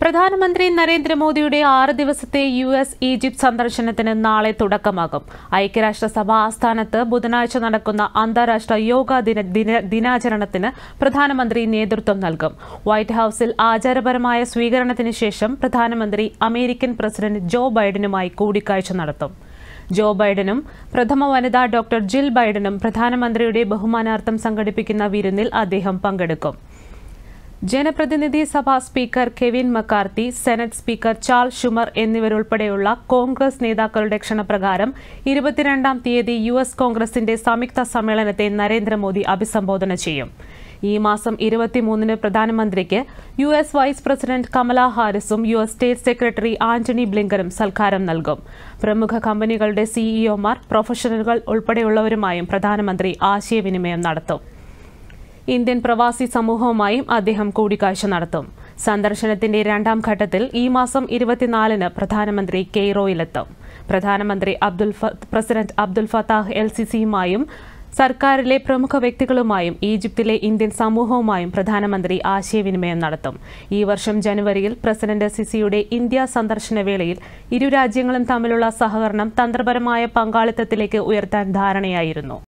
പ്രധാനമന്ത്രി നരേന്ദ്രമോദിയുടെ ആറ് ദിവസത്തെ യു എസ് ഈജിപ്ത് സന്ദർശനത്തിന് നാളെ തുടക്കമാകും ഐക്യരാഷ്ട്രസഭ ആസ്ഥാനത്ത് ബുധനാഴ്ച നടക്കുന്ന അന്താരാഷ്ട്ര യോഗ ദിന ദിന- ദിനാചരണത്തിന് പ്രധാനമന്ത്രി നേതൃത്വം നൽകും വൈറ്റ് ഹൌസിൽ ആചാരപരമായ സ്വീകരണത്തിന് ശേഷം പ്രധാനമന്ത്രി അമേരിക്കൻ പ്രസിഡന്റ് ജോ ബൈഡനുമായി കൂടിക്കാഴ്ച നടത്തും ജോ ബൈഡനും പ്രഥമ വനിത ഡോക്ടർ ജിൽ ബൈഡനും പ്രധാനമന്ത്രിയുടെ ബഹുമാനാർത്ഥം സംഘടിപ്പിക്കുന്ന വിരുന്നിൽ അദ്ദേഹം പങ്കെടുക്കും ജനപ്രതിനിധി സഭാ speaker Kevin McCarthy senate speaker Chuck Schumer എന്നിവരുൾപ്പെടെയുള്ള കോൺഗ്രസ് നേതാക്കളുടെ ക്ഷണപ്രകാരം ഇരുപത്തിരണ്ടാം തീയതി യു എസ് കോൺഗ്രസിന്റെ സംയുക്ത സമ്മേളനത്തെ നരേന്ദ്രമോദി അഭിസംബോധന ചെയ്യും ഈ മാസം ഇരുപത്തിമൂന്നിന് പ്രധാനമന്ത്രിക്ക് U S vice president Kamala ഹാരിസും U S state secretary Antony ബ്ലിങ്കനും സൽക്കാരം നൽകും പ്രമുഖ കമ്പനികളുടെ സിഇഒമാർ പ്രൊഫഷണലുകൾ ഉൾപ്പെടെയുള്ളവരുമായും പ്രധാനമന്ത്രി ആശയവിനിമയം നടത്തും ഇന്ത്യൻ പ്രവാസി സമൂഹവുമായും അദ്ദേഹം കൂടിക്കാഴ്ച നടത്തും സന്ദർശനത്തിന്റെ രണ്ടാം ഘട്ടത്തിൽ ഈ മാസം ഇരുപത്തിനാലിന് പ്രധാനമന്ത്രി കെയ്റോയിലെത്തും പ്രധാനമന്ത്രി അബ്ദുൽ ഫ- പ്രസിഡന്റ് അബ്ദുൽ ഫത്താഹ് എൽ സി സിയുമായും സർക്കാരിലെ പ്രമുഖ വ്യക്തികളുമായും ഈജിപ്തിലെ ഇന്ത്യൻ സമൂഹവുമായും പ്രധാനമന്ത്രി ആശയവിനിമയം നടത്തും ഈ വർഷം ജനുവരിയിൽ പ്രസിഡന്റ് സിസിയുടെ ഇന്ത്യ സന്ദർശന വേളയിൽ ഇരു രാജ്യങ്ങളും തമ്മിലുള്ള സഹകരണം തന്ത്രപരമായ പങ്കാളിത്തത്തിലേക്ക് ഉയർത്താൻ ധാരണയായിരുന്നു